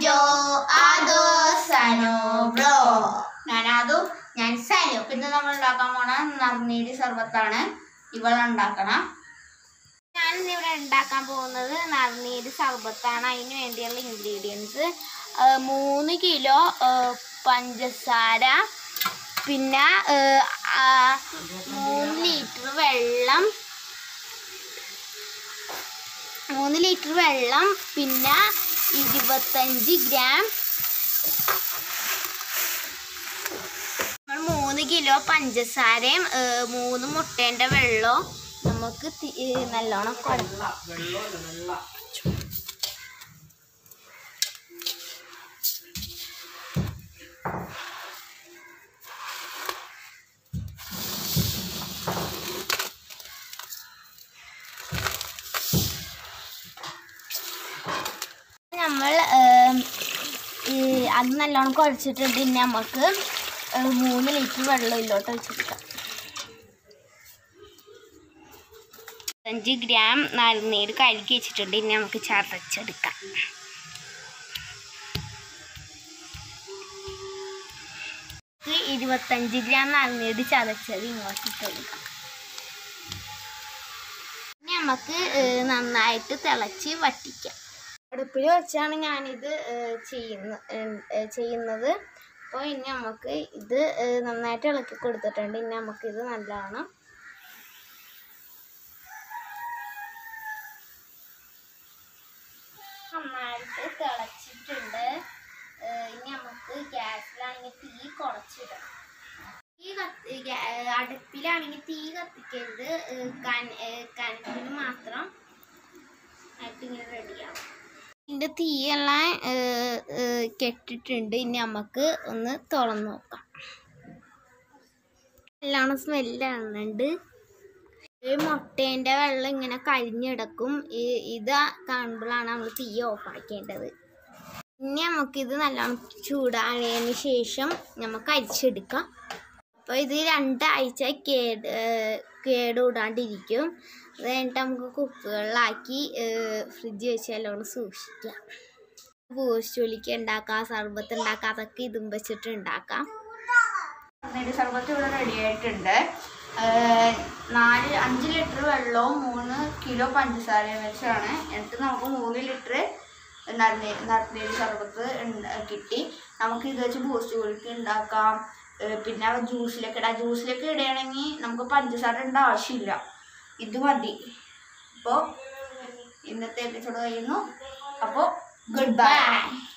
ജോ ആദോ Suno bro ഞാനാദു ഞാൻ സനു പിന്നെ നമ്മൾ ഉണ്ടാക്കാൻ പോണ നർനീരി സർബത്താണ് ഇവൾ ഉണ്ടാക്കണം ഞാനിന്ന് ഇവിടെ ഉണ്ടാക്കാൻ പോകുന്നത് നറുനീര് സർബത്താണ് അതിന് വേണ്ടിയുള്ള ഇൻഗ്രീഡിയൻസ് മൂന്ന് കിലോ പഞ്ചസാര പിന്നെ ആ, ആ, മൂന്ന് ലിറ്റർ വെള്ളം മൂന്ന് ലിറ്റർ വെള്ളം പിന്നെ ഇരുപത്തഞ്ച് ഗ്രാം നമ്മൾ മൂന്ന് കിലോ പഞ്ചസാരയും ഏ, മൂന്ന് മുട്ടേൻ്റെ വെള്ളവും നമുക്ക് തി- ഏ, നല്ലോണം കുഴക്കാം നമ്മൾ ഈ അത് നല്ലോണം കുഴച്ചിട്ടുണ്ട് ഇനി നമുക്ക് ഏ, മൂന്ന് ലിറ്റർ വെള്ളം ഇതിലോട്ട് ഒഴിച്ചെടുക്കാം അഞ്ച് ഗ്രാം നാരനീര് കഴുകി വെച്ചിട്ടുണ്ട് ഇനി നമുക്ക് ചതച്ചെടുക്കാം ഈ ഇരുപത്തഞ്ച് ഗ്രാം നാരനീര് ചതച്ചത് ഇങ്ങോട്ട് ഇട്ട് കൊടുക്കാം ഇനി നമുക്ക് ഏഹ്, നന്നായിട്ട് തിളച്ച് വറ്റിക്കാം അടുപ്പിൽ വെച്ചാണ് ഞാനിത് ഏഹ്, ചെയ്യുന്ന ഏഹ്, ചെയ്യുന്നത് അപ്പോൾ ഇനി നമുക്ക് ഇത് ഏഹ്, നന്നായിട്ട് ഇളക്കി കൊടുത്തിട്ടുണ്ട് ഇനി നമുക്കിത് നല്ലവണ്ണം നന്നായിട്ട് തിളച്ചിട്ടുണ്ട് ഏഹ് ഇനി നമുക്ക് ഗ്യാസിലാണെങ്കിൽ തീ കുറച്ചിടണം തീ കത്തി ഗ്യാ- അടുപ്പിലാണെങ്കിൽ തീ കത്തിക്കരുത് ഏഹ് കന- ഏഹ് കനത്തിന് മാത്രം ആയിട്ട് ഇങ്ങനെ റെഡിയാവും ഇതിൻ്റെ തീയെല്ലാം ഏഹ് ഏഹ് കെട്ടിട്ടുണ്ട് ഇനി നമുക്ക് ഒന്ന് തുറന്ന് നോക്കാം നല്ലോണം സ്മെല്ലാണ് ഈ മുട്ടേൻ്റെ വെള്ളം ഇങ്ങനെ കരിഞ്ഞിടക്കും ഈ ഇത് കാണുമ്പോഴാണ് നമ്മൾ തീ ഓഫാക്കേണ്ടത് ഇനി നമുക്കിത് നല്ലോണം ചൂടായതിന് ശേഷം നമുക്ക് അരിച്ചെടുക്കാം അപ്പോൾ ഇത് രണ്ടാഴ്ച കേട് ഏഹ് കേടുകൂടാണ്ടിരിക്കും അത് കഴിഞ്ഞിട്ട് നമുക്ക് കുപ്പികളിലാക്കി ഫ്രിഡ്ജ് വെച്ച് നല്ലോണം സൂക്ഷിക്കാം ബൂസ്റ്റൊലിക്ക് ഉണ്ടാക്കാം സർബത്ത് ഉണ്ടാക്കാം അതൊക്കെ ഇതും വെച്ചിട്ട് ഉണ്ടാക്കാം നർനീരി സർബത്ത് ഇവിടെ റെഡി ആയിട്ടുണ്ട് ഏഹ് നാല് അഞ്ച് ലിറ്റർ വെള്ളവും മൂന്ന് കിലോ പഞ്ചസാരയും വെച്ചാണ് എന്നിട്ട് നമുക്ക് മൂന്ന് ലിറ്റർ നറുനീര് നറുനീര് സർബത്ത് ഉണ്ട- കിട്ടി നമുക്ക് ഇത് വെച്ച് ബൂസ്റ്റ് കുലുക്കി ഉണ്ടാക്കാം ഏഹ് പിന്നെ ജ്യൂസിലൊക്കെ ഇടാം ജ്യൂസിലൊക്കെ ഇടുകയാണെങ്കിൽ നമുക്ക് പഞ്ചസാര ഇടേണ്ട ആവശ്യമില്ല ഇത് മതി അപ്പോൾ ഇന്നത്തെ എപ്പിസോഡ് കഴിയുന്നു അപ്പോൾ ഗുഡ് ബൈ